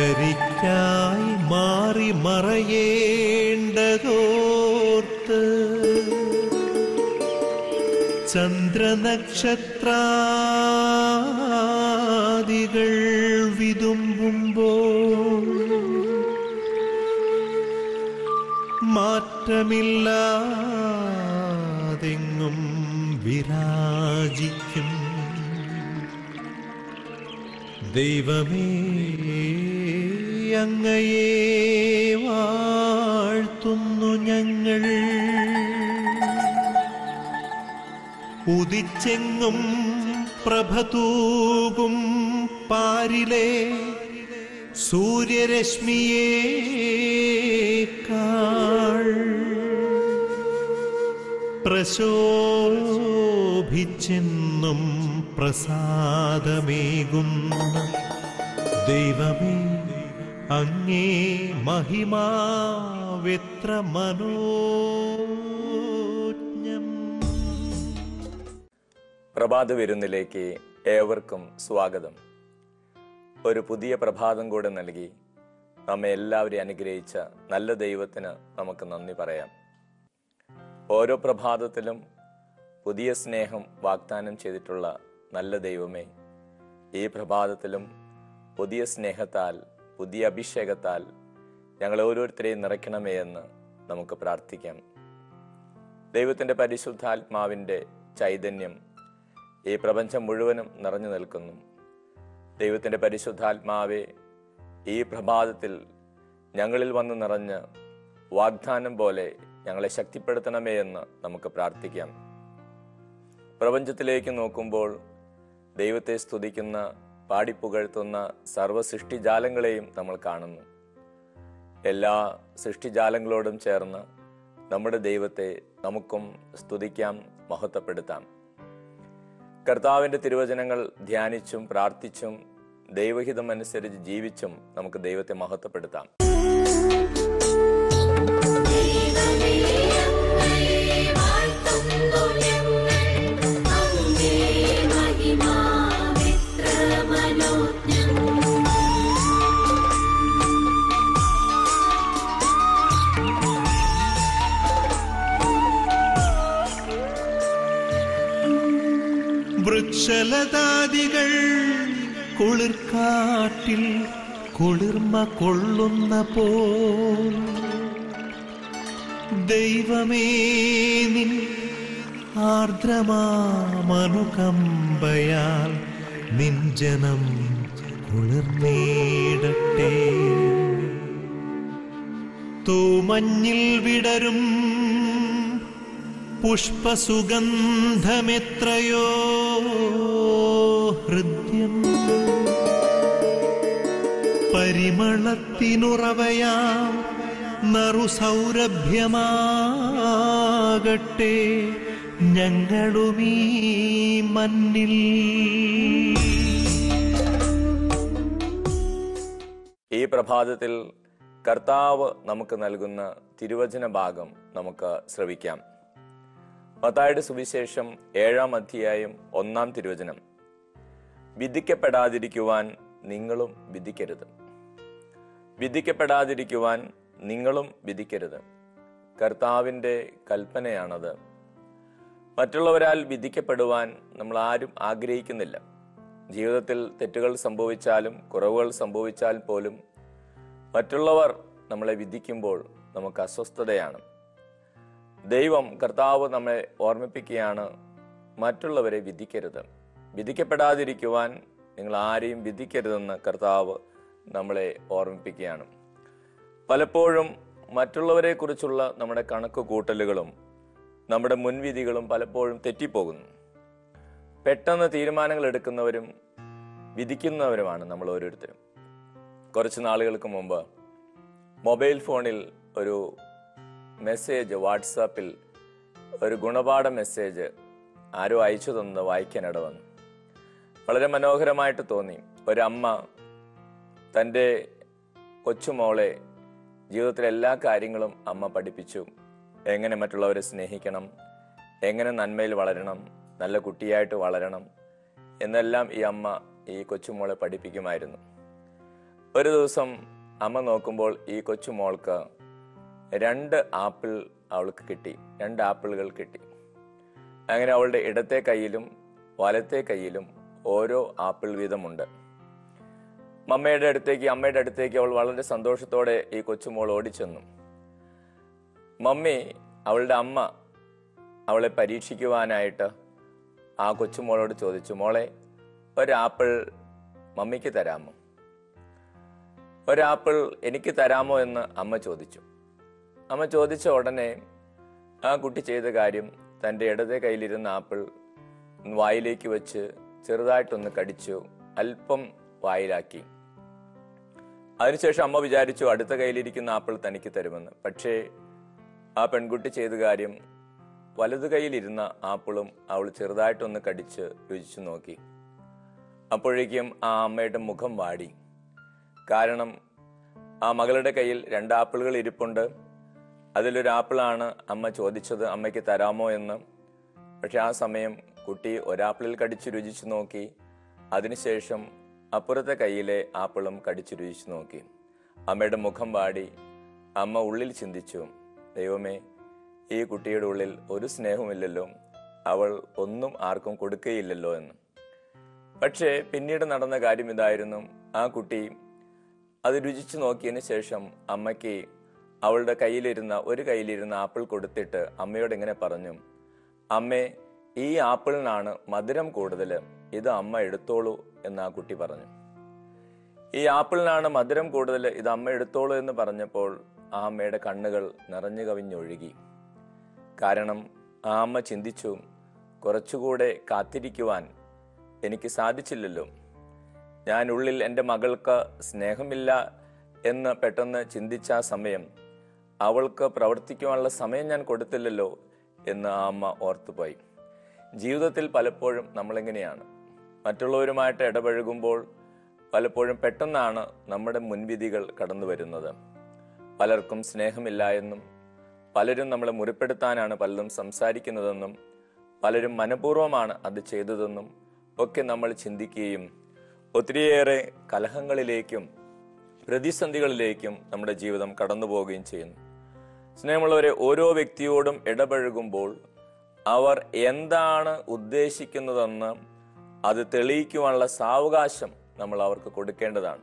കരിക്കായി മാറി മറയേണ്ടതോർത്ത് ചന്ദ്രനക്ഷത്രാദികൾ വിതുമ്പുമ്പോൾ മാറ്റമില്ലാതെങ്ങും വിരാജിക്കും ദൈവമേ അങ്ങയെ വാഴ്ത്തുന്നു ഞങ്ങൾ ഉദിച്ചെങ്ങും പ്രഭതൂകും പാരിലെ സൂര്യരശ്മിയേക്കാൾ പ്രശോഭിച്ചെന്നും പ്രസാദമേകുന്ന ദൈവമേ അങ്ങേ മഹിമാവെത്ര മനോജ്ഞം പ്രഭാത വിരുന്നിലേക്ക് ഏവർക്കും സ്വാഗതം ഒരു പുതിയ പ്രഭാതം കൂടെ നൽകി നമ്മെ എല്ലാവരെയും അനുഗ്രഹിച്ച നല്ല ദൈവത്തിന് നമുക്ക് നന്ദി പറയാം ഓരോ പ്രഭാതത്തിലും പുതിയ സ്നേഹം വാഗ്ദാനം ചെയ്തിട്ടുള്ള നല്ല ദൈവമേ ഈ പ്രഭാതത്തിലും പുതിയ സ്നേഹത്താൽ പുതിയ അഭിഷേകത്താൽ ഞങ്ങൾ ഓരോരുത്തരെയും നിറയ്ക്കണമേ എന്ന് നമുക്ക് പ്രാർത്ഥിക്കാം ദൈവത്തിൻ്റെ പരിശുദ്ധാത്മാവിൻ്റെ ചൈതന്യം ഈ പ്രപഞ്ചം മുഴുവനും നിറഞ്ഞു നിൽക്കുന്നു ദൈവത്തിൻ്റെ പരിശുദ്ധാത്മാവെ ഈ പ്രഭാതത്തിൽ ഞങ്ങളിൽ വന്ന് നിറഞ്ഞ് വാഗ്ദാനം പോലെ ഞങ്ങളെ ശക്തിപ്പെടുത്തണമേ എന്ന് നമുക്ക് പ്രാർത്ഥിക്കാം പ്രപഞ്ചത്തിലേക്ക് നോക്കുമ്പോൾ ദൈവത്തെ സ്തുതിക്കുന്ന പാടിപ്പുകഴ്ത്തുന്ന സർവ്വ സൃഷ്ടിജാലങ്ങളെയും നമ്മൾ കാണുന്നു എല്ലാ സൃഷ്ടിജാലങ്ങളോടും ചേർന്ന് നമ്മുടെ ദൈവത്തെ നമുക്കും സ്തുതിക്കാം മഹത്വപ്പെടുത്താം കർത്താവിൻ്റെ തിരുവചനങ്ങൾ ധ്യാനിച്ചും പ്രാർത്ഥിച്ചും ദൈവഹിതം അനുസരിച്ച് ജീവിച്ചും നമുക്ക് ദൈവത്തെ മഹത്വപ്പെടുത്താം വൃക്ഷലതാദികൾ കുളിർക്കാട്ടിൽ കുളിർമ കൊള്ളുന്ന പോൽ ദൈവമേ നിൻ ആർദ്രമാമനുകമ്പയാൽ നിൻ ജനം കുളിർന്നേടട്ടെ തൂമഞ്ഞിൽ വിടരും പുഷ്പസുഗന്ധമെത്രയോ ഹൃദ്യം പരിമളത്തിനുറവയാം നറുസൗരഭ്യമാകട്ടെ ഞങ്ങളുമീ മണ്ണിൽ ഈ പ്രഭാതത്തിൽ കർത്താവ് നമുക്ക് നൽകുന്ന തിരുവചന ഭാഗം നമുക്ക് ശ്രവിക്കാം മത്തായുടെ സുവിശേഷം ഏഴാം അധ്യായം ഒന്നാം തിരുവചനം വിധിക്കപ്പെടാതിരിക്കുവാൻ നിങ്ങളും വിധിക്കരുത് വിധിക്കപ്പെടാതിരിക്കുവാൻ നിങ്ങളും വിധിക്കരുത് കർത്താവിൻ്റെ കൽപ്പനയാണത് മറ്റുള്ളവരാൽ വിധിക്കപ്പെടുവാൻ നമ്മൾ ആരും ആഗ്രഹിക്കുന്നില്ല ജീവിതത്തിൽ തെറ്റുകൾ സംഭവിച്ചാലും കുറവുകൾ സംഭവിച്ചാൽ പോലും മറ്റുള്ളവർ നമ്മളെ വിധിക്കുമ്പോൾ നമുക്ക് അസ്വസ്ഥതയാണ് ദൈവം കർത്താവ് നമ്മെ ഓർമ്മിപ്പിക്കുകയാണ് മറ്റുള്ളവരെ വിധിക്കരുത് വിധിക്കപ്പെടാതിരിക്കുവാൻ നിങ്ങൾ ആരെയും വിധിക്കരുതെന്ന് കർത്താവ് നമ്മളെ ഓർമ്മിപ്പിക്കുകയാണ് പലപ്പോഴും മറ്റുള്ളവരെ കുറിച്ചുള്ള നമ്മുടെ കണക്ക് കൂട്ടലുകളും നമ്മുടെ മുൻവിധികളും പലപ്പോഴും തെറ്റിപ്പോകുന്നു പെട്ടെന്ന് തീരുമാനങ്ങൾ എടുക്കുന്നവരും വിധിക്കുന്നവരുമാണ് നമ്മൾ ഓരോരുത്തരും കുറച്ച് നാളുകൾക്ക് മുമ്പ് മൊബൈൽ ഫോണിൽ ഒരു മെസ്സേജ് വാട്സാപ്പിൽ ഒരു ഗുണപാഠ മെസ്സേജ് ആരോ അയച്ചു തന്നത് വായിക്കാനിട വന്നു വളരെ മനോഹരമായിട്ട് തോന്നി ഒരമ്മ തൻ്റെ കൊച്ചുമോളെ ജീവിതത്തിലെ എല്ലാ കാര്യങ്ങളും അമ്മ പഠിപ്പിച്ചു എങ്ങനെ മറ്റുള്ളവരെ സ്നേഹിക്കണം എങ്ങനെ നന്മയിൽ വളരണം നല്ല കുട്ടിയായിട്ട് വളരണം എന്നെല്ലാം ഈ അമ്മ ഈ കൊച്ചുമോളെ പഠിപ്പിക്കുമായിരുന്നു ഒരു ദിവസം അമ്മ നോക്കുമ്പോൾ ഈ കൊച്ചു മോൾക്ക് രണ്ട് ആപ്പിൾ അവൾക്ക് കിട്ടി രണ്ട് ആപ്പിളുകൾ കിട്ടി അങ്ങനെ അവളുടെ ഇടത്തെ കയ്യിലും വലത്തെ കയ്യിലും ഓരോ ആപ്പിൾ വീതമുണ്ട് മമ്മയുടെ അടുത്തേക്ക് അമ്മയുടെ അടുത്തേക്ക് അവൾ വളരെ സന്തോഷത്തോടെ ഈ കൊച്ചുമോൾ ഓടിച്ചെന്നു മമ്മി അവളുടെ അമ്മ അവളെ പരീക്ഷിക്കുവാനായിട്ട് ആ കൊച്ചുമോളോട് ചോദിച്ചു മോളെ ഒരാപ്പിൾ മമ്മിക്ക് തരാമോ ഒരാപ്പിൾ എനിക്ക് തരാമോ എന്ന് അമ്മ ചോദിച്ചു അമ്മ ചോദിച്ച ഉടനെ ആ കുട്ടി ചെയ്ത കാര്യം തൻ്റെ ഇടതെ കയ്യിലിരുന്ന ആപ്പിൾ വായിലേക്ക് വെച്ച് ചെറുതായിട്ടൊന്ന് കടിച്ചു അല്പം വായിലാക്കി അതിനുശേഷം അമ്മ വിചാരിച്ചു അടുത്ത കയ്യിലിരിക്കുന്ന ആപ്പിൾ തനിക്ക് തരുമെന്ന് പക്ഷേ ആ പെൺകുട്ടി ചെയ്ത കാര്യം വലതു കൈയിലിരുന്ന ആപ്പിളും അവൾ ചെറുതായിട്ടൊന്ന് കടിച്ച് രുചിച്ചു നോക്കി അപ്പോഴേക്കും ആ അമ്മയുടെ മുഖം വാടി കാരണം ആ മകളുടെ കയ്യിൽ രണ്ട് ആപ്പിളുകൾ ഇരിപ്പുണ്ട് അതിലൊരു ആപ്പിളാണ് അമ്മ ചോദിച്ചത് അമ്മയ്ക്ക് തരാമോ എന്ന് പക്ഷെ ആ സമയം കുട്ടി ഒരാപ്പിളിൽ കടിച്ചു രുചിച്ചു നോക്കി അതിനുശേഷം അപ്പുറത്തെ കയ്യിലെ ആപ്പിളും കടിച്ചു രുചിച്ചു നോക്കി അമ്മയുടെ മുഖം വാടി അമ്മ ഉള്ളിൽ ചിന്തിച്ചു ദൈവമേ ഈ കുട്ടിയുടെ ഉള്ളിൽ ഒരു സ്നേഹമില്ലല്ലോ അവൾ ഒന്നും ആർക്കും കൊടുക്കുകയില്ലല്ലോ എന്ന് പക്ഷേ പിന്നീട് നടന്ന കാര്യം ഇതായിരുന്നു ആ കുട്ടി അത് രുചിച്ചു നോക്കിയതിന് ശേഷം അമ്മയ്ക്ക് അവളുടെ കയ്യിലിരുന്ന ഒരു കയ്യിലിരുന്ന ആപ്പിൾ കൊടുത്തിട്ട് അമ്മയോട് ഇങ്ങനെ പറഞ്ഞു അമ്മേ ഈ ആപ്പിളിനാണ് മധുരം കൂടുതൽ ഇത് അമ്മ എടുത്തോളൂ എന്ന് ആ കുട്ടി പറഞ്ഞു ഈ ആപ്പിളിനാണ് മധുരം കൂടുതൽ ഇത് അമ്മ എടുത്തോളൂ എന്ന് പറഞ്ഞപ്പോൾ ആ അമ്മയുടെ കണ്ണുകൾ നിറഞ്ഞു കവിഞ്ഞൊഴുകി കാരണം ആ അമ്മ ചിന്തിച്ചു കുറച്ചുകൂടെ കാത്തിരിക്കുവാൻ എനിക്ക് സാധിച്ചില്ലല്ലോ ഞാൻ ഉള്ളിൽ എൻ്റെ മകൾക്ക് സ്നേഹമില്ല എന്ന് പെട്ടെന്ന് ചിന്തിച്ച ആ സമയം അവൾക്ക് പ്രവർത്തിക്കുവാനുള്ള സമയം ഞാൻ കൊടുത്തില്ലല്ലോ എന്ന് ആ അമ്മ ഓർത്തുപോയി ജീവിതത്തിൽ പലപ്പോഴും നമ്മളെങ്ങനെയാണ് മറ്റുള്ളവരുമായിട്ട് ഇടപഴകുമ്പോൾ പലപ്പോഴും പെട്ടെന്നാണ് നമ്മുടെ മുൻവിധികൾ കടന്നു വരുന്നത് പലർക്കും സ്നേഹമില്ല എന്നും പലരും നമ്മളെ മുറിപ്പെടുത്താനാണ് പലതും സംസാരിക്കുന്നതെന്നും പലരും മനഃപൂർവ്വമാണ് അത് ചെയ്തതെന്നും ഒക്കെ നമ്മൾ ചിന്തിക്കുകയും ഒത്തിരിയേറെ കലഹങ്ങളിലേക്കും പ്രതിസന്ധികളിലേക്കും നമ്മുടെ ജീവിതം കടന്നു പോവുകയും ചെയ്യുന്നു സ്നേഹമുള്ളവരെ ഓരോ വ്യക്തിയോടും ഇടപഴകുമ്പോൾ അവർ എന്താണ് ഉദ്ദേശിക്കുന്നതെന്ന് അത് തെളിയിക്കുവാനുള്ള സാവകാശം നമ്മൾ അവർക്ക് കൊടുക്കേണ്ടതാണ്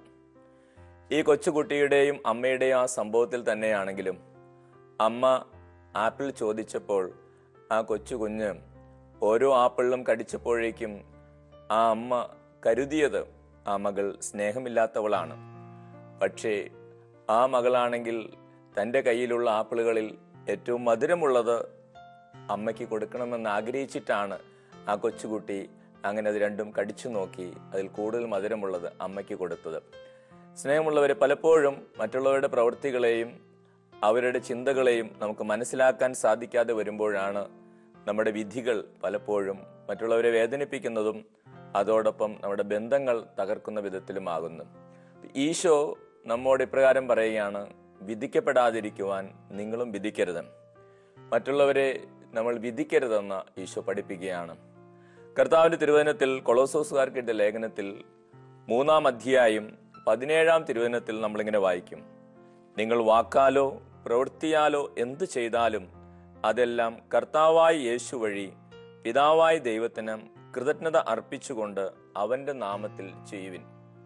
ഈ കൊച്ചുകുട്ടിയുടെയും അമ്മയുടെയും ആ സംഭവത്തിൽ തന്നെയാണെങ്കിലും അമ്മ ആപ്പിൾ ചോദിച്ചപ്പോൾ ആ കൊച്ചു കുഞ്ഞ് ഓരോ ആപ്പിളിലും കടിച്ചപ്പോഴേക്കും ആ അമ്മ കരുതിയത് ആ മകൾ സ്നേഹമില്ലാത്തവളാണ് പക്ഷേ ആ മകളാണെങ്കിൽ തൻ്റെ കയ്യിലുള്ള ആപ്പിളുകളിൽ ഏറ്റവും മധുരമുള്ളത് അമ്മയ്ക്ക് കൊടുക്കണമെന്ന് ആഗ്രഹിച്ചിട്ടാണ് ആ കൊച്ചുകുട്ടി അങ്ങനെ അത് രണ്ടും കടിച്ചു നോക്കി അതിൽ കൂടുതൽ മധുരമുള്ളത് അമ്മയ്ക്ക് കൊടുത്തത് സ്നേഹമുള്ളവരെ പലപ്പോഴും മറ്റുള്ളവരുടെ പ്രവൃത്തികളെയും അവരുടെ ചിന്തകളെയും നമുക്ക് മനസ്സിലാക്കാൻ സാധിക്കാതെ വരുമ്പോഴാണ് നമ്മുടെ വിധികൾ പലപ്പോഴും മറ്റുള്ളവരെ വേദനിപ്പിക്കുന്നതും അതോടൊപ്പം നമ്മുടെ ബന്ധങ്ങൾ തകർക്കുന്ന വിധത്തിലുമാകുന്നു ഈശോ നമ്മോട് ഇപ്രകാരം പറയുകയാണ് വിധിക്കപ്പെടാതിരിക്കുവാൻ നിങ്ങളും വിധിക്കരുത് മറ്റുള്ളവരെ നമ്മൾ വിധിക്കരുതെന്ന് ഈശോ പഠിപ്പിക്കുകയാണ് കർത്താവിന്റെ തിരുവചനത്തിൽ കൊളോസോസുകാർക്ക് എഴുതിയ ലേഖനത്തിൽ മൂന്നാം അധ്യായം പതിനേഴാം തിരുവചനത്തിൽ നമ്മളിങ്ങനെ വായിക്കും നിങ്ങൾ വാക്കാലോ പ്രവൃത്തിയാലോ എന്തു ചെയ്താലും അതെല്ലാം കർത്താവായ യേശു വഴി പിതാവായ ദൈവത്തിന് കൃതജ്ഞത അർപ്പിച്ചുകൊണ്ട് അവന്റെ നാമത്തിൽ ചെയ്യുവിൻ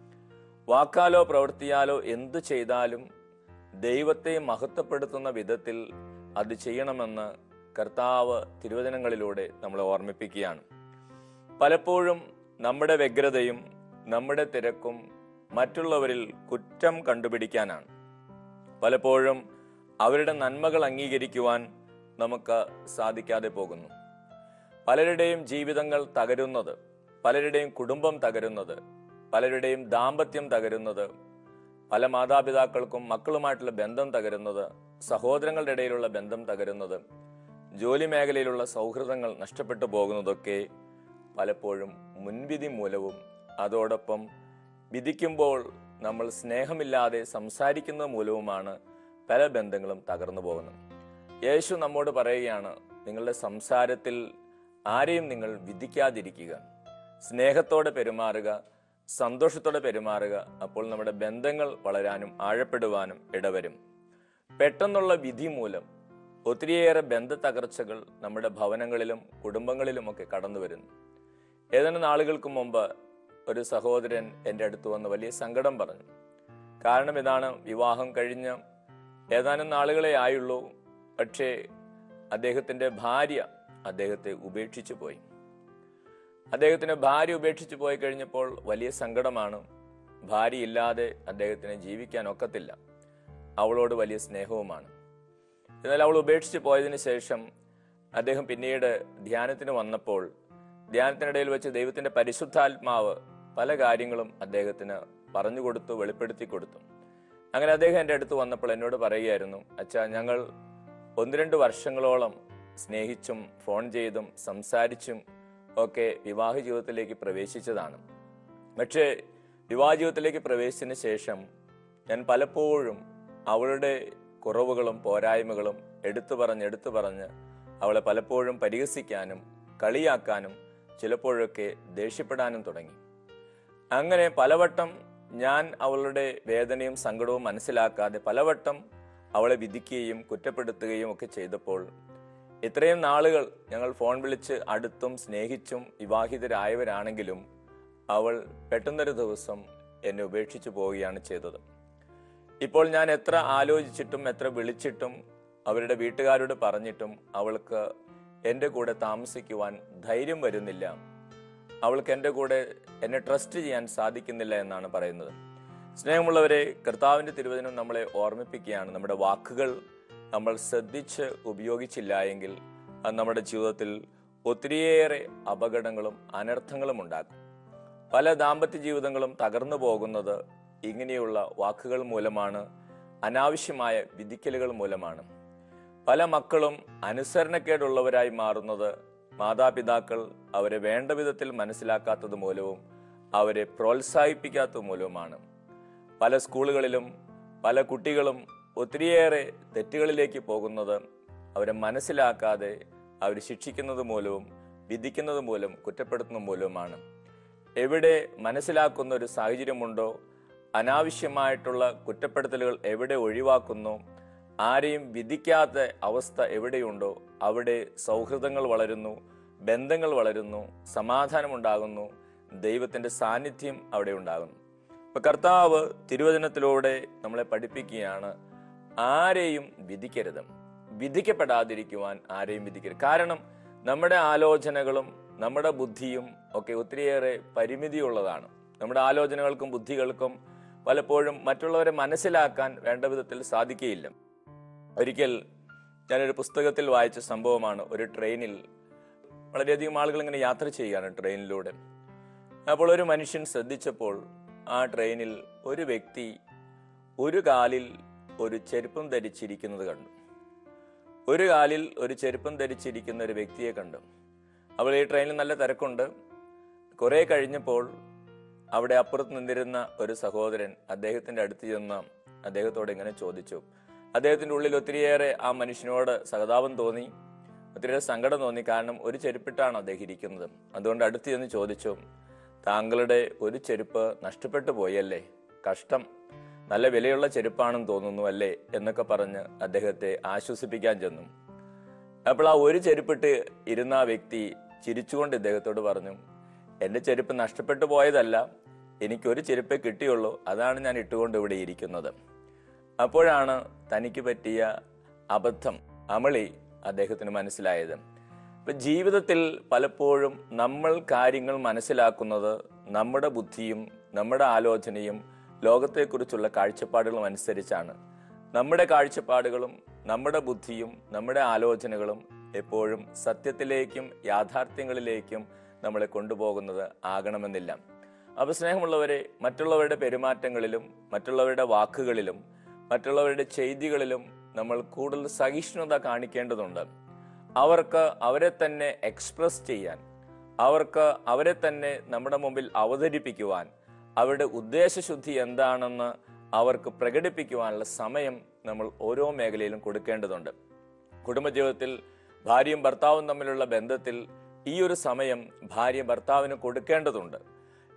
വാക്കാലോ പ്രവൃത്തിയാലോ എന്തു ചെയ്താലും ദൈവത്തെ മഹത്വപ്പെടുത്തുന്ന വിധത്തിൽ അത് ചെയ്യണമെന്ന് കർത്താവ് തിരുവചനങ്ങളിലൂടെ നമ്മളെ ഓർമ്മിപ്പിക്കുകയാണ് പലപ്പോഴും നമ്മുടെ വ്യഗ്രതയും നമ്മുടെ തിരക്കും മറ്റുള്ളവരിൽ കുറ്റം കണ്ടുപിടിക്കാനാണ് പലപ്പോഴും അവരുടെ നന്മകൾ അംഗീകരിക്കുവാൻ നമുക്ക് സാധിക്കാതെ പോകുന്നു പലരുടെയും ജീവിതങ്ങൾ തകരുന്നത് പലരുടെയും കുടുംബം തകരുന്നത് പലരുടെയും ദാമ്പത്യം തകരുന്നത് പല മാതാപിതാക്കൾക്കും മക്കളുമായിട്ടുള്ള ബന്ധം തകരുന്നത് സഹോദരങ്ങളുടെ ഇടയിലുള്ള ബന്ധം തകരുന്നത് ജോലി മേഖലയിലുള്ള സൗഹൃദങ്ങൾ നഷ്ടപ്പെട്ടു പോകുന്നതൊക്കെ പലപ്പോഴും മുൻവിധി മൂലവും അതോടൊപ്പം വിധിക്കുമ്പോൾ നമ്മൾ സ്നേഹമില്ലാതെ സംസാരിക്കുന്നത് മൂലവുമാണ് പല ബന്ധങ്ങളും തകർന്നു പോകുന്നത് യേശു നമ്മോട് പറയുകയാണ് നിങ്ങളുടെ സംസാരത്തിൽ ആരെയും നിങ്ങൾ വിധിക്കാതിരിക്കുക സ്നേഹത്തോടെ പെരുമാറുക സന്തോഷത്തോടെ പെരുമാറുക അപ്പോൾ നമ്മുടെ ബന്ധങ്ങൾ വളരാനും ആഴപ്പെടുവാനും ഇടവരും പെട്ടെന്നുള്ള വിധി മൂലം ഒത്തിരിയേറെ ബന്ധ തകർച്ചകൾ നമ്മുടെ ഭവനങ്ങളിലും കുടുംബങ്ങളിലുമൊക്കെ കടന്നു വരുന്നു ഏതാനും നാളുകൾക്ക് മുമ്പ് ഒരു സഹോദരൻ എൻ്റെ അടുത്ത് വന്ന് വലിയ സങ്കടം പറഞ്ഞു കാരണം ഇതാണ് വിവാഹം കഴിഞ്ഞ് ഏതാനും നാളുകളെ ആയുള്ളൂ പക്ഷേ അദ്ദേഹത്തിൻ്റെ ഭാര്യ അദ്ദേഹത്തെ ഉപേക്ഷിച്ചു പോയി അദ്ദേഹത്തിന് ഭാര്യ ഉപേക്ഷിച്ചു പോയി കഴിഞ്ഞപ്പോൾ വലിയ സങ്കടമാണ് ഭാര്യ ഇല്ലാതെ അദ്ദേഹത്തിന് ജീവിക്കാൻ ഒക്കത്തില്ല അവളോട് വലിയ സ്നേഹവുമാണ് എന്നാൽ അവൾ ഉപേക്ഷിച്ച് പോയതിനു ശേഷം അദ്ദേഹം പിന്നീട് ധ്യാനത്തിന് വന്നപ്പോൾ ധ്യാനത്തിനിടയിൽ വെച്ച് ദൈവത്തിന്റെ പരിശുദ്ധാത്മാവ് പല കാര്യങ്ങളും അദ്ദേഹത്തിന് പറഞ്ഞു കൊടുത്തു വെളിപ്പെടുത്തി കൊടുത്തു അങ്ങനെ അദ്ദേഹം എൻ്റെ അടുത്ത് വന്നപ്പോൾ എന്നോട് പറയുകയായിരുന്നു അച്ഛാ ഞങ്ങൾ ഒന്ന് രണ്ട് വർഷങ്ങളോളം സ്നേഹിച്ചും ഫോൺ ചെയ്തും സംസാരിച്ചും ഒക്കെ വിവാഹ ജീവിതത്തിലേക്ക് പ്രവേശിച്ചതാണ് പക്ഷേ വിവാഹ ജീവിതത്തിലേക്ക് പ്രവേശിച്ചതിന് ശേഷം ഞാൻ പലപ്പോഴും അവളുടെ കുറവുകളും പോരായ്മകളും എടുത്തു പറഞ്ഞ് എടുത്തു പറഞ്ഞ് അവളെ പലപ്പോഴും പരിഹസിക്കാനും കളിയാക്കാനും ചിലപ്പോഴൊക്കെ ദേഷ്യപ്പെടാനും തുടങ്ങി അങ്ങനെ പലവട്ടം ഞാൻ അവളുടെ വേദനയും സങ്കടവും മനസ്സിലാക്കാതെ പലവട്ടം അവളെ വിധിക്കുകയും കുറ്റപ്പെടുത്തുകയും ഒക്കെ ചെയ്തപ്പോൾ ഇത്രയും നാളുകൾ ഞങ്ങൾ ഫോൺ വിളിച്ച് അടുത്തും സ്നേഹിച്ചും വിവാഹിതരായവരാണെങ്കിലും അവൾ പെട്ടെന്നൊരു ദിവസം എന്നെ ഉപേക്ഷിച്ചു പോവുകയാണ് ചെയ്തത് ഇപ്പോൾ ഞാൻ എത്ര ആലോചിച്ചിട്ടും എത്ര വിളിച്ചിട്ടും അവരുടെ വീട്ടുകാരോട് പറഞ്ഞിട്ടും അവൾക്ക് എൻ്റെ കൂടെ താമസിക്കുവാൻ ധൈര്യം വരുന്നില്ല അവൾക്ക് എൻ്റെ കൂടെ എന്നെ ട്രസ്റ്റ് ചെയ്യാൻ സാധിക്കുന്നില്ല എന്നാണ് പറയുന്നത് സ്നേഹമുള്ളവരെ കർത്താവിൻ്റെ തിരുവചനം നമ്മളെ ഓർമ്മിപ്പിക്കുകയാണ് നമ്മുടെ വാക്കുകൾ നമ്മൾ ശ്രദ്ധിച്ച് ഉപയോഗിച്ചില്ല എങ്കിൽ അത് നമ്മുടെ ജീവിതത്തിൽ ഒത്തിരിയേറെ അപകടങ്ങളും അനർത്ഥങ്ങളും ഉണ്ടാക്കും പല ദാമ്പത്യ ജീവിതങ്ങളും തകർന്നു പോകുന്നത് ഇങ്ങനെയുള്ള വാക്കുകൾ മൂലമാണ് അനാവശ്യമായ വിധിക്കലുകൾ മൂലമാണ് പല മക്കളും അനുസരണക്കേടുള്ളവരായി മാറുന്നത് മാതാപിതാക്കൾ അവരെ വേണ്ട വിധത്തിൽ മനസ്സിലാക്കാത്തത് മൂലവും അവരെ പ്രോത്സാഹിപ്പിക്കാത്തത് മൂലവുമാണ് പല സ്കൂളുകളിലും പല കുട്ടികളും ഒത്തിരിയേറെ തെറ്റുകളിലേക്ക് പോകുന്നത് അവരെ മനസ്സിലാക്കാതെ അവർ ശിക്ഷിക്കുന്നത് മൂലവും വിധിക്കുന്നത് മൂലം കുറ്റപ്പെടുത്തുന്നത് മൂലവുമാണ് എവിടെ മനസ്സിലാക്കുന്ന ഒരു സാഹചര്യമുണ്ടോ അനാവശ്യമായിട്ടുള്ള കുറ്റപ്പെടുത്തലുകൾ എവിടെ ഒഴിവാക്കുന്നു ആരെയും വിധിക്കാത്ത അവസ്ഥ എവിടെയുണ്ടോ അവിടെ സൗഹൃദങ്ങൾ വളരുന്നു ബന്ധങ്ങൾ വളരുന്നു സമാധാനമുണ്ടാകുന്നു ദൈവത്തിന്റെ സാന്നിധ്യം അവിടെ ഉണ്ടാകുന്നു ഇപ്പൊ കർത്താവ് തിരുവചനത്തിലൂടെ നമ്മളെ പഠിപ്പിക്കുകയാണ് ആരെയും വിധിക്കരുത് വിധിക്കപ്പെടാതിരിക്കുവാൻ ആരെയും വിധിക്കരുത് കാരണം നമ്മുടെ ആലോചനകളും നമ്മുടെ ബുദ്ധിയും ഒക്കെ ഒത്തിരിയേറെ പരിമിതിയുള്ളതാണ് നമ്മുടെ ആലോചനകൾക്കും ബുദ്ധികൾക്കും പലപ്പോഴും മറ്റുള്ളവരെ മനസ്സിലാക്കാൻ വേണ്ട വിധത്തിൽ സാധിക്കുകയില്ല ഒരിക്കൽ ഞാനൊരു പുസ്തകത്തിൽ വായിച്ച സംഭവമാണ് ഒരു ട്രെയിനിൽ വളരെയധികം ആളുകൾ ഇങ്ങനെ യാത്ര ചെയ്യുകയാണ് ട്രെയിനിലൂടെ അപ്പോൾ ഒരു മനുഷ്യൻ ശ്രദ്ധിച്ചപ്പോൾ ആ ട്രെയിനിൽ ഒരു വ്യക്തി ഒരു കാലിൽ ഒരു ചെരുപ്പും ധരിച്ചിരിക്കുന്നത് കണ്ടു ഒരു കാലിൽ ഒരു ചെരുപ്പും ധരിച്ചിരിക്കുന്ന ഒരു വ്യക്തിയെ കണ്ടു അപ്പോൾ ഈ ട്രെയിനിൽ നല്ല തിരക്കുണ്ട് കുറെ കഴിഞ്ഞപ്പോൾ അവിടെ അപ്പുറത്ത് നിന്നിരുന്ന ഒരു സഹോദരൻ അദ്ദേഹത്തിന്റെ അടുത്ത് ചെന്ന് അദ്ദേഹത്തോട് ഇങ്ങനെ ചോദിച്ചു അദ്ദേഹത്തിന്റെ ഉള്ളിൽ ഒത്തിരിയേറെ ആ മനുഷ്യനോട് സഹതാപം തോന്നി ഒത്തിരിയേറെ സങ്കടം തോന്നി കാരണം ഒരു ചെരുപ്പിട്ടാണ് അദ്ദേഹം ഇരിക്കുന്നത് അതുകൊണ്ട് അടുത്ത് ചെന്ന് ചോദിച്ചു താങ്കളുടെ ഒരു ചെരുപ്പ് നഷ്ടപ്പെട്ടു പോയല്ലേ കഷ്ടം നല്ല വിലയുള്ള ചെരുപ്പാണെന്ന് തോന്നുന്നു അല്ലേ എന്നൊക്കെ പറഞ്ഞ് അദ്ദേഹത്തെ ആശ്വസിപ്പിക്കാൻ ചെന്നു അപ്പോൾ ആ ഒരു ചെരുപ്പിട്ട് ഇരുന്ന ആ വ്യക്തി ചിരിച്ചുകൊണ്ട് ഇദ്ദേഹത്തോട് പറഞ്ഞു എൻ്റെ ചെരുപ്പ് നഷ്ടപ്പെട്ടു പോയതല്ല എനിക്കൊരു ചെരുപ്പേ കിട്ടിയുള്ളൂ അതാണ് ഞാൻ ഇട്ടുകൊണ്ട് ഇവിടെ ഇരിക്കുന്നത് അപ്പോഴാണ് തനിക്ക് പറ്റിയ അബദ്ധം അമളി അദ്ദേഹത്തിന് മനസ്സിലായത് അപ്പൊ ജീവിതത്തിൽ പലപ്പോഴും നമ്മൾ കാര്യങ്ങൾ മനസ്സിലാക്കുന്നത് നമ്മുടെ ബുദ്ധിയും നമ്മുടെ ആലോചനയും ലോകത്തെക്കുറിച്ചുള്ള കാഴ്ചപ്പാടുകളും അനുസരിച്ചാണ് നമ്മുടെ കാഴ്ചപ്പാടുകളും നമ്മുടെ ബുദ്ധിയും നമ്മുടെ ആലോചനകളും എപ്പോഴും സത്യത്തിലേക്കും യാഥാർത്ഥ്യങ്ങളിലേക്കും നമ്മളെ കൊണ്ടുപോകുന്നത് ആകണമെന്നില്ല അപ്പൊ സ്നേഹമുള്ളവരെ മറ്റുള്ളവരുടെ പെരുമാറ്റങ്ങളിലും മറ്റുള്ളവരുടെ വാക്കുകളിലും മറ്റുള്ളവരുടെ ചെയ്തികളിലും നമ്മൾ കൂടുതൽ സഹിഷ്ണുത കാണിക്കേണ്ടതുണ്ട് അവർക്ക് അവരെ തന്നെ എക്സ്പ്രസ് ചെയ്യാൻ അവർക്ക് അവരെ തന്നെ നമ്മുടെ മുമ്പിൽ അവതരിപ്പിക്കുവാൻ അവരുടെ ഉദ്ദേശശുദ്ധി എന്താണെന്ന് അവർക്ക് പ്രകടിപ്പിക്കുവാനുള്ള സമയം നമ്മൾ ഓരോ മേഖലയിലും കൊടുക്കേണ്ടതുണ്ട് കുടുംബജീവിതത്തിൽ ഭാര്യയും ഭർത്താവും തമ്മിലുള്ള ബന്ധത്തിൽ ഈ ഒരു സമയം ഭാര്യ ഭർത്താവിന് കൊടുക്കേണ്ടതുണ്ട്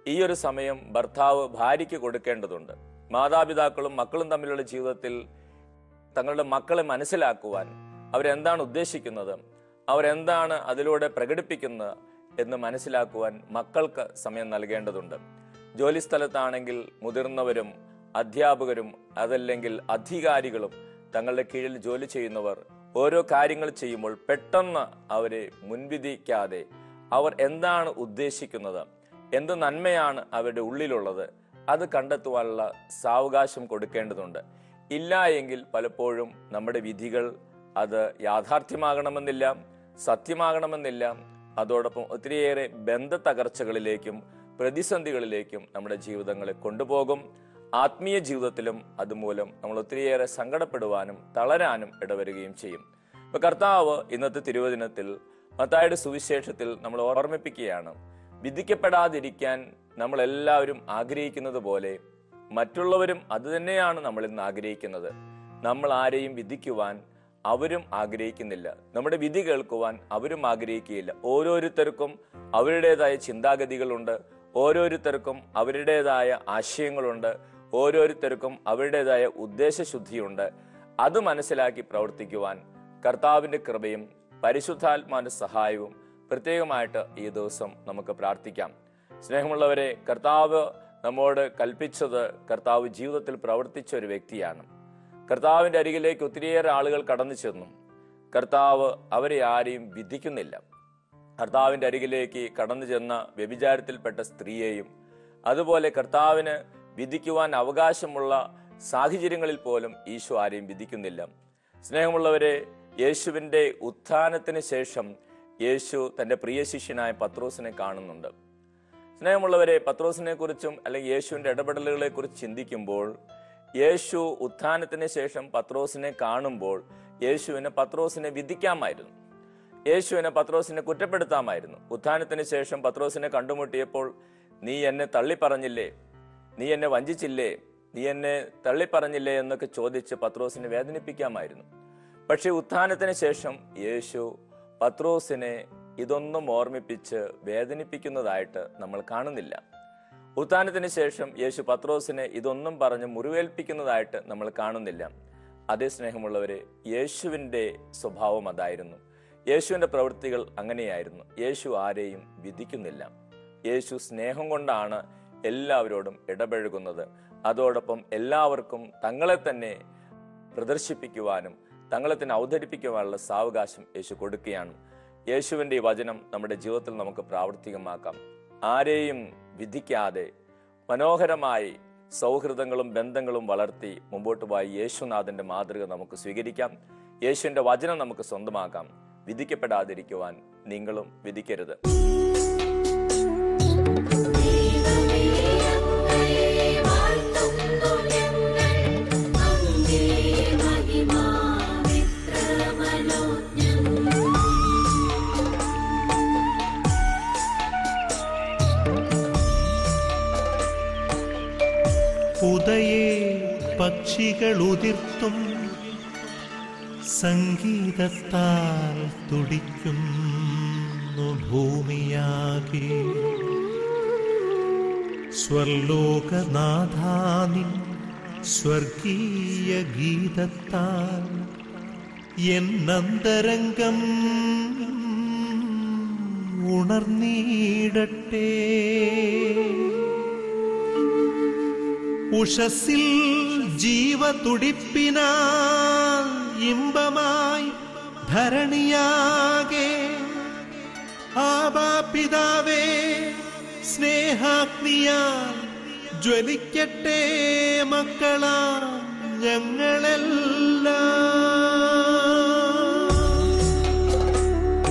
ഈ ഒരു സമയം ഭർത്താവ് ഭാര്യയ്ക്ക് കൊടുക്കേണ്ടതുണ്ട് മാതാപിതാക്കളും മക്കളും തമ്മിലുള്ള ജീവിതത്തിൽ തങ്ങളുടെ മക്കളെ മനസ്സിലാക്കുവാൻ അവരെന്താണ് ഉദ്ദേശിക്കുന്നത് അവരെന്താണ് അതിലൂടെ പ്രകടിപ്പിക്കുന്നത് എന്ന് മനസ്സിലാക്കുവാൻ മക്കൾക്ക് സമയം നൽകേണ്ടതുണ്ട് ജോലിസ്ഥലത്താണെങ്കിൽ മുതിർന്നവരും അധ്യാപകരും അതല്ലെങ്കിൽ അധികാരികളും തങ്ങളുടെ കീഴിൽ ജോലി ചെയ്യുന്നവർ ഓരോ കാര്യങ്ങൾ ചെയ്യുമ്പോൾ പെട്ടെന്ന് അവരെ മുൻവിധിക്കാതെ അവർ എന്താണ് ഉദ്ദേശിക്കുന്നത് എന്ത് നന്മയാണ് അവരുടെ ഉള്ളിലുള്ളത് അത് കണ്ടെത്തുവാനുള്ള സാവകാശം കൊടുക്കേണ്ടതുണ്ട് ഇല്ല എങ്കിൽ പലപ്പോഴും നമ്മുടെ വിധികൾ അത് യാഥാർത്ഥ്യമാകണമെന്നില്ല സത്യമാകണമെന്നില്ല അതോടൊപ്പം ഒത്തിരിയേറെ ബന്ധ തകർച്ചകളിലേക്കും പ്രതിസന്ധികളിലേക്കും നമ്മുടെ ജീവിതങ്ങളെ കൊണ്ടുപോകും ആത്മീയ ജീവിതത്തിലും അതുമൂലം നമ്മൾ ഒത്തിരിയേറെ സങ്കടപ്പെടുവാനും തളരാനും ഇടവരുകയും ചെയ്യും ഇപ്പൊ കർത്താവ് ഇന്നത്തെ തിരുവചനത്തിൽ മത്തായുടെ സുവിശേഷത്തിൽ നമ്മൾ ഓർമ്മിപ്പിക്കുകയാണ് വിധിക്കപ്പെടാതിരിക്കാൻ നമ്മൾ എല്ലാവരും ആഗ്രഹിക്കുന്നത് പോലെ മറ്റുള്ളവരും അത് തന്നെയാണ് നമ്മൾ ഇന്ന് ആഗ്രഹിക്കുന്നത് നമ്മൾ ആരെയും വിധിക്കുവാൻ അവരും ആഗ്രഹിക്കുന്നില്ല നമ്മുടെ വിധി കേൾക്കുവാൻ അവരും ആഗ്രഹിക്കുകയില്ല ഓരോരുത്തർക്കും അവരുടേതായ ചിന്താഗതികളുണ്ട് ഓരോരുത്തർക്കും അവരുടേതായ ആശയങ്ങളുണ്ട് ഓരോരുത്തർക്കും അവരുടേതായ ഉദ്ദേശശുദ്ധിയുണ്ട് അത് മനസ്സിലാക്കി പ്രവർത്തിക്കുവാൻ കർത്താവിന്റെ കൃപയും പരിശുദ്ധാത്മാന്റെ സഹായവും പ്രത്യേകമായിട്ട് ഈ ദിവസം നമുക്ക് പ്രാർത്ഥിക്കാം സ്നേഹമുള്ളവരെ കർത്താവ് നമ്മോട് കൽപ്പിച്ചത് കർത്താവ് ജീവിതത്തിൽ പ്രവർത്തിച്ച ഒരു വ്യക്തിയാണ് കർത്താവിന്റെ അരികിലേക്ക് ഒത്തിരിയേറെ ആളുകൾ കടന്നു ചെന്നു കർത്താവ് അവരെ ആരെയും വിധിക്കുന്നില്ല കർത്താവിന്റെ അരികിലേക്ക് കടന്നു ചെന്ന വ്യഭിചാരത്തിൽപ്പെട്ട സ്ത്രീയെയും അതുപോലെ കർത്താവിന് വിധിക്കുവാൻ അവകാശമുള്ള സാഹചര്യങ്ങളിൽ പോലും ഈശോ ആരെയും വിധിക്കുന്നില്ല സ്നേഹമുള്ളവരെ യേശുവിന്റെ ഉത്ഥാനത്തിന് ശേഷം യേശു തന്റെ പ്രിയ ശിഷ്യനായ പത്രോസിനെ കാണുന്നുണ്ട് സ്നേഹമുള്ളവരെ പത്രോസിനെ കുറിച്ചും അല്ലെങ്കിൽ യേശുവിന്റെ ഇടപെടലുകളെ കുറിച്ച് ചിന്തിക്കുമ്പോൾ യേശു ഉത്ഥാനത്തിന് ശേഷം പത്രോസിനെ കാണുമ്പോൾ യേശുവിനെ പത്രോസിനെ വിധിക്കാമായിരുന്നു യേശുവിനെ പത്രോസിനെ കുറ്റപ്പെടുത്താമായിരുന്നു ഉത്ഥാനത്തിന് ശേഷം പത്രോസിനെ കണ്ടുമുട്ടിയപ്പോൾ നീ എന്നെ തള്ളിപ്പറഞ്ഞില്ലേ നീ എന്നെ വഞ്ചിച്ചില്ലേ നീ എന്നെ തള്ളിപ്പറഞ്ഞില്ലേ എന്നൊക്കെ ചോദിച്ച് പത്രോസിനെ വേദനിപ്പിക്കാമായിരുന്നു പക്ഷെ ഉത്ഥാനത്തിന് ശേഷം യേശു പത്രോസിനെ ഇതൊന്നും ഓർമ്മിപ്പിച്ച് വേദനിപ്പിക്കുന്നതായിട്ട് നമ്മൾ കാണുന്നില്ല ഉത്ഥാനത്തിന് ശേഷം യേശു പത്രോസിനെ ഇതൊന്നും പറഞ്ഞ് മുറിവേൽപ്പിക്കുന്നതായിട്ട് നമ്മൾ കാണുന്നില്ല അതേ സ്നേഹമുള്ളവരെ യേശുവിൻ്റെ സ്വഭാവം അതായിരുന്നു യേശുവിൻ്റെ പ്രവൃത്തികൾ അങ്ങനെയായിരുന്നു യേശു ആരെയും വിധിക്കുന്നില്ല യേശു സ്നേഹം കൊണ്ടാണ് എല്ലാവരോടും ഇടപഴകുന്നത് അതോടൊപ്പം എല്ലാവർക്കും തങ്ങളെ തന്നെ പ്രദർശിപ്പിക്കുവാനും തങ്ങളെ തന്നെ അവതരിപ്പിക്കുവാനുള്ള സാവകാശം യേശു കൊടുക്കുകയാണ് യേശുവിൻ്റെ ഈ വചനം നമ്മുടെ ജീവിതത്തിൽ നമുക്ക് പ്രാവർത്തികമാക്കാം ആരെയും വിധിക്കാതെ മനോഹരമായി സൗഹൃദങ്ങളും ബന്ധങ്ങളും വളർത്തി മുമ്പോട്ട് പോയി യേശുനാഥന്റെ മാതൃക നമുക്ക് സ്വീകരിക്കാം യേശുവിന്റെ വചനം നമുക്ക് സ്വന്തമാക്കാം വിധിക്കപ്പെടാതിരിക്കുവാൻ നിങ്ങളും വിധിക്കരുത് ഉദയേ പക്ഷികൾ ഉതിർത്തും സംഗീതത്താൽ തുടിക്കുന്നു ഭൂമിയാകെ സ്വർലോകനാഥാനിൻ സ്വർഗീയ ഗീതത്താൽ എന്നന്തരംഗം ഉണർന്നീടട്ടെ ഉഷസിൽ ജീവതുടിപ്പിനാൽ ഇമ്പമായി ധരണിയാകെ ആബാപിതാവേ സ്നേഹാഗ്നിയാൽ ജ്വലിക്കട്ടെ മക്കളാ ഞങ്ങളെല്ലാം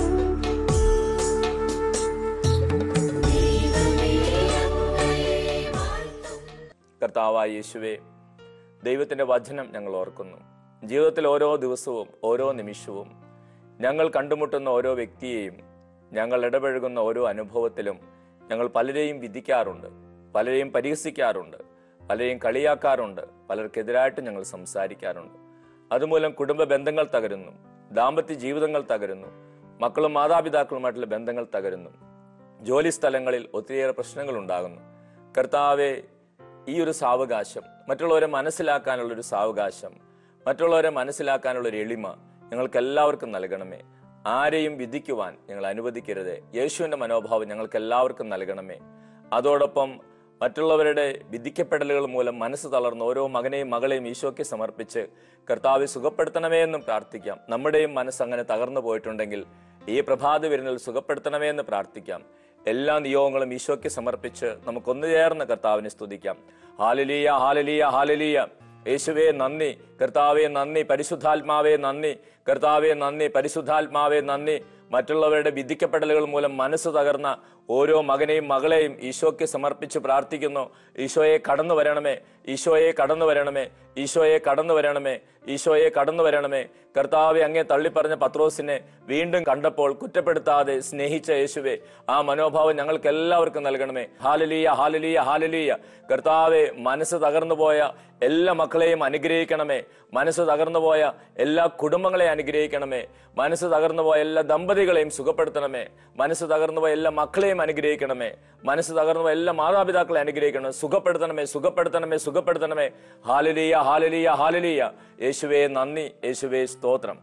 കർത്താവായ യേശുവേ ദൈവത്തിന്റെ വചനം ഞങ്ങൾ ഓർക്കുന്നു ജീവിതത്തിൽ ഓരോ ദിവസവും ഓരോ നിമിഷവും ഞങ്ങൾ കണ്ടുമുട്ടുന്ന ഓരോ വ്യക്തിയെയും ഞങ്ങൾ ഇടപഴകുന്ന ഓരോ അനുഭവത്തിലും ഞങ്ങൾ പലരെയും വിധിക്കാറുണ്ട് പലരെയും പരിഹസിക്കാറുണ്ട് പലരെയും കളിയാക്കാറുണ്ട് പലർക്കെതിരായിട്ട് ഞങ്ങൾ സംസാരിക്കാറുണ്ട് അതുമൂലം കുടുംബ ബന്ധങ്ങൾ തകരുന്നു ദാമ്പത്യ ജീവിതങ്ങൾ തകരുന്നു മക്കളും മാതാപിതാക്കളുമായിട്ടുള്ള ബന്ധങ്ങൾ തകരുന്നു ജോലി സ്ഥലങ്ങളിൽ ഒത്തിരിയേറെ പ്രശ്നങ്ങൾ ഉണ്ടാകുന്നു കർത്താവെ ഈ ഒരു സാവകാശം മറ്റുള്ളവരെ മനസ്സിലാക്കാനുള്ള ഒരു സാവകാശം മറ്റുള്ളവരെ മനസ്സിലാക്കാനുള്ള ഒരു എളിമ ഞങ്ങൾക്ക് എല്ലാവർക്കും നൽകണമേ ആരെയും വിധിക്കുവാൻ ഞങ്ങൾ അനുവദിക്കരുത് യേശുവിന്റെ മനോഭാവം ഞങ്ങൾക്ക് എല്ലാവർക്കും നൽകണമേ അതോടൊപ്പം മറ്റുള്ളവരുടെ വിധിക്കപ്പെടലുകൾ മൂലം മനസ്സ് തളർന്ന ഓരോ മകനെയും മകളെയും ഈശോയ്ക്ക് സമർപ്പിച്ച് കർത്താവെ സുഖപ്പെടുത്തണമേ എന്നും പ്രാർത്ഥിക്കാം നമ്മുടെയും മനസ്സ് അങ്ങനെ തകർന്നു പോയിട്ടുണ്ടെങ്കിൽ ഈ പ്രഭാത വിരുന്നിൽ സുഖപ്പെടുത്തണമേ എന്ന് പ്രാർത്ഥിക്കാം എല്ലാ നിയോഗങ്ങളും ഈശോയ്ക്ക് സമർപ്പിച്ച് നമുക്കൊന്നു ചേർന്ന് കർത്താവിനെ സ്തുതിക്കാം ഹാലലീയ ഹാലലീയ ഹാലലീയ യേശുവേ നന്ദി കർത്താവെ നന്ദി പരിശുദ്ധാത്മാവേ നന്ദി കർത്താവെ നന്ദി പരിശുദ്ധാത്മാവേ നന്ദി മറ്റുള്ളവരുടെ വിധിക്കപ്പെടലുകൾ മൂലം മനസ്സ് തകർന്ന ഓരോ മകനെയും മകളെയും ഈശോയ്ക്ക് സമർപ്പിച്ച് പ്രാർത്ഥിക്കുന്നു ഈശോയെ കടന്നു വരണമേ ഈശോയെ കടന്നു വരണമേ ഈശോയെ കടന്നു വരണമേ ഈശോയെ കടന്നു വരണമേ കർത്താവെ അങ്ങേ തള്ളിപ്പറഞ്ഞ പത്രോസിനെ വീണ്ടും കണ്ടപ്പോൾ കുറ്റപ്പെടുത്താതെ സ്നേഹിച്ച യേശുവെ ആ മനോഭാവം ഞങ്ങൾക്ക് എല്ലാവർക്കും നൽകണമേ ഹാലലീയ ഹാലലീയ ഹാലലീയ കർത്താവെ മനസ്സ് തകർന്നു പോയ എല്ലാ മക്കളെയും അനുഗ്രഹിക്കണമേ മനസ്സ് തകർന്നു പോയ എല്ലാ കുടുംബങ്ങളെയും അനുഗ്രഹിക്കണമേ മനസ്സ് തകർന്നു പോയ എല്ലാ ദമ്പതികളെയും സുഖപ്പെടുത്തണമേ മനസ്സ് തകർന്നു പോയ എല്ലാ മക്കളെയും അനുഗ്രഹിക്കണമേ മനസ്സ് തകർന്നു പോയ എല്ലാ മാതാപിതാക്കളെ അനുഗ്രഹിക്കണമേ സുഖപ്പെടുത്തണമേ സുഖപ്പെടുത്തണമേ സുഖപ്പെടുത്തണമേ ഹാലലീയ ഹാലലീയ ഹാലലീയ യേശുവേ നന്ദി യേശുവേ സ്തോത്രം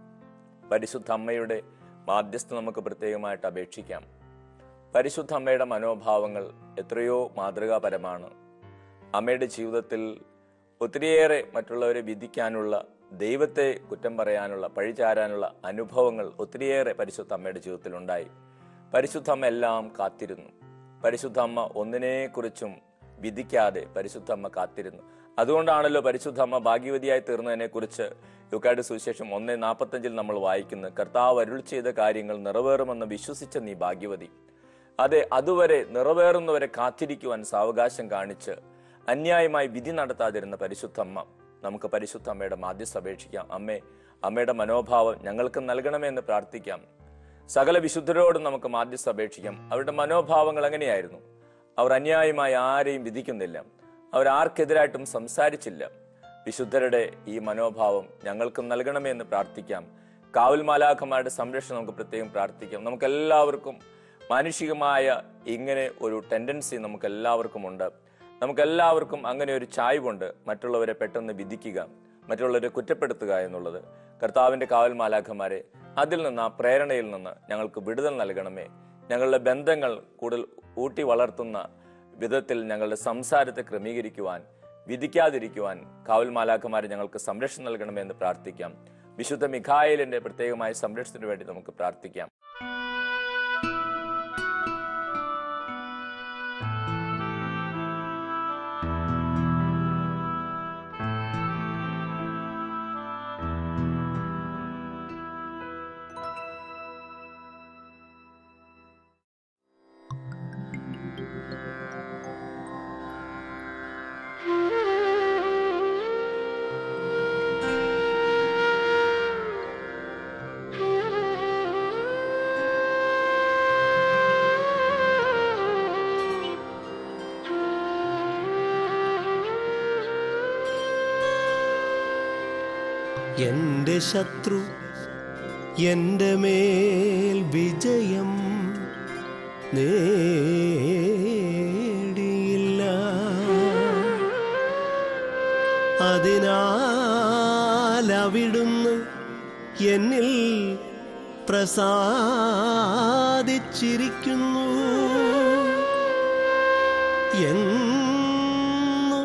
പരിശുദ്ധ അമ്മയുടെ മാധ്യസ്ഥ നമുക്ക് പ്രത്യേകമായിട്ട് അപേക്ഷിക്കാം പരിശുദ്ധ അമ്മയുടെ മനോഭാവങ്ങൾ എത്രയോ മാതൃകാപരമാണ് അമ്മയുടെ ജീവിതത്തിൽ ഒത്തിരിയേറെ മറ്റുള്ളവരെ വിധിക്കാനുള്ള ദൈവത്തെ കുറ്റം പറയാനുള്ള പഴിചാരാനുള്ള അനുഭവങ്ങൾ ഒത്തിരിയേറെ പരിശുദ്ധ അമ്മയുടെ ജീവിതത്തിൽ ഉണ്ടായി പരിശുദ്ധ അമ്മ എല്ലാം കാത്തിരുന്നു പരിശുദ്ധ അമ്മ ഒന്നിനെക്കുറിച്ചും വിധിക്കാതെ പരിശുദ്ധ അമ്മ കാത്തിരുന്നു അതുകൊണ്ടാണല്ലോ പരിശുദ്ധ അമ്മ ഭാഗ്യവതിയായി തീർന്നതിനെ കുറിച്ച് യുക്കാട് സുവിശേഷം ഒന്നേ നാൽപ്പത്തഞ്ചിൽ നമ്മൾ വായിക്കുന്നത് കർത്താവ് അരുൾ ചെയ്ത കാര്യങ്ങൾ നിറവേറുമെന്ന് വിശ്വസിച്ച നീ ഭാഗ്യവതി അതെ അതുവരെ നിറവേറുന്നവരെ കാത്തിരിക്കുവാൻ സാവകാശം കാണിച്ച് അന്യായമായി വിധി നടത്താതിരുന്ന പരിശുദ്ധമ്മ നമുക്ക് പരിശുദ്ധ അമ്മയുടെ മാധ്യസ്ഥ അപേക്ഷിക്കാം അമ്മേ അമ്മയുടെ മനോഭാവം ഞങ്ങൾക്ക് നൽകണമെന്ന് പ്രാർത്ഥിക്കാം സകല വിശുദ്ധരോടും നമുക്ക് മാധ്യസ്ഥ അപേക്ഷിക്കാം അവരുടെ മനോഭാവങ്ങൾ എങ്ങനെയായിരുന്നു അവർ അന്യായമായി ആരെയും വിധിക്കുന്നില്ല അവർ ആർക്കെതിരായിട്ടും സംസാരിച്ചില്ല വിശുദ്ധരുടെ ഈ മനോഭാവം ഞങ്ങൾക്കും നൽകണമേ എന്ന് പ്രാർത്ഥിക്കാം കാവൽ മാലാഖമാരുടെ സംരക്ഷണം നമുക്ക് പ്രത്യേകം പ്രാർത്ഥിക്കാം നമുക്ക് എല്ലാവർക്കും മാനുഷികമായ ഇങ്ങനെ ഒരു ടെൻഡൻസി നമുക്ക് എല്ലാവർക്കും ഉണ്ട് നമുക്ക് എല്ലാവർക്കും അങ്ങനെ ഒരു ചായ്വുണ്ട് മറ്റുള്ളവരെ പെട്ടെന്ന് വിധിക്കുക മറ്റുള്ളവരെ കുറ്റപ്പെടുത്തുക എന്നുള്ളത് കർത്താവിന്റെ കാവൽ മാലാഖമാരെ അതിൽ നിന്ന് ആ പ്രേരണയിൽ നിന്ന് ഞങ്ങൾക്ക് വിടുതൽ നൽകണമേ ഞങ്ങളുടെ ബന്ധങ്ങൾ കൂടുതൽ ഊട്ടി വളർത്തുന്ന വിധത്തിൽ ഞങ്ങളുടെ സംസാരത്തെ ക്രമീകരിക്കുവാൻ വിധിക്കാതിരിക്കുവാൻ കാവൽ മാലാഖമാരെ ഞങ്ങൾക്ക് സംരക്ഷണം നൽകണമേ എന്ന് പ്രാർത്ഥിക്കാം വിശുദ്ധ മിഖായലിന്റെ പ്രത്യേകമായ സംരക്ഷണത്തിന് വേണ്ടി നമുക്ക് പ്രാർത്ഥിക്കാം എന്റെ ശത്രു എന്റെ മേൽ വിജയം നേടിയില്ല അതിനാൽ അവിടുന്ന് എന്നിൽ പ്രസാദിച്ചിരിക്കുന്നു എന്നു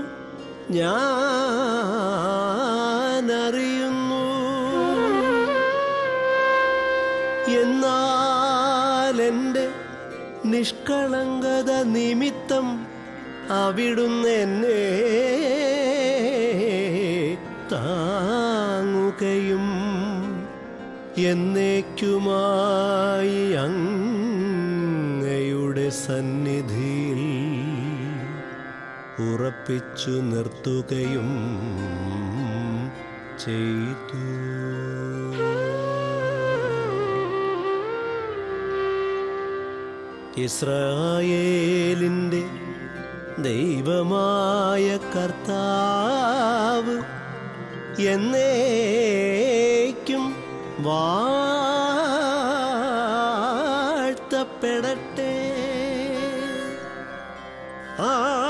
ഞാനറിയുന്നു എന്നാൽ എൻ്റെ നിഷ്കളങ്കത നിമിത്തം അവിടുന്ന് എന്നെ താങ്ങുകയും എന്നേക്കുമായി അങ്ങയുടെ സന്നിധിയിൽ ഉറപ്പിച്ചു നിർത്തുകയും ചെയ്തു ഇസ്രായേലിൻ്റെ ദൈവമായ കർത്താവ് എന്നേക്കും വാഴ്ത്തപ്പെടട്ടെ ആ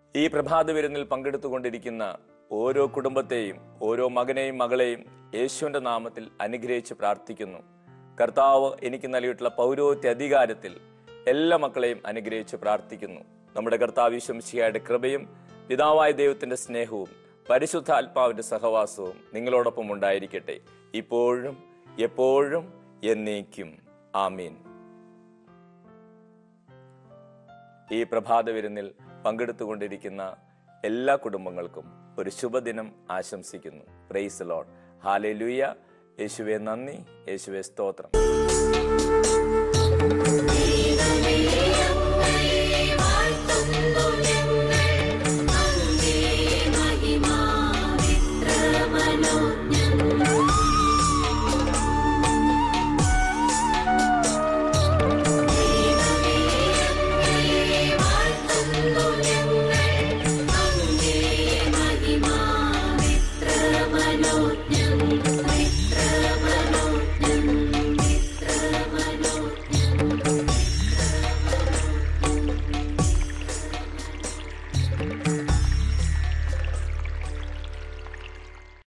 ഈ പ്രഭാത വിരുന്നിൽ പങ്കെടുത്തുകൊണ്ടിരിക്കുന്ന ഓരോ കുടുംബത്തെയും ഓരോ മകനെയും മകളെയും യേശുവിന്റെ നാമത്തിൽ അനുഗ്രഹിച്ച് പ്രാർത്ഥിക്കുന്നു കർത്താവ് എനിക്ക് നൽകിയിട്ടുള്ള പൗരോത്യ അധികാരത്തിൽ എല്ലാ മക്കളെയും അനുഗ്രഹിച്ച് പ്രാർത്ഥിക്കുന്നു നമ്മുടെ കർത്താവ് വിശംസിയായുടെ കൃപയും പിതാവായ ദൈവത്തിന്റെ സ്നേഹവും പരിശുദ്ധ ആത്മാവിന്റെ സഹവാസവും നിങ്ങളോടൊപ്പം ഉണ്ടായിരിക്കട്ടെ ഇപ്പോഴും എപ്പോഴും എന്നേക്കും ആമീൻ ഈ പ്രഭാത വിരുന്നിൽ പങ്കെടുത്തുകൊണ്ടിരിക്കുന്ന എല്ലാ കുടുംബങ്ങൾക്കും ഒരു ശുഭദിനം ആശംസിക്കുന്നു പ്രൈസ് ലോഡ് ഹാലെ യേശുവെ നന്ദി യേശുവെ സ്തോത്രം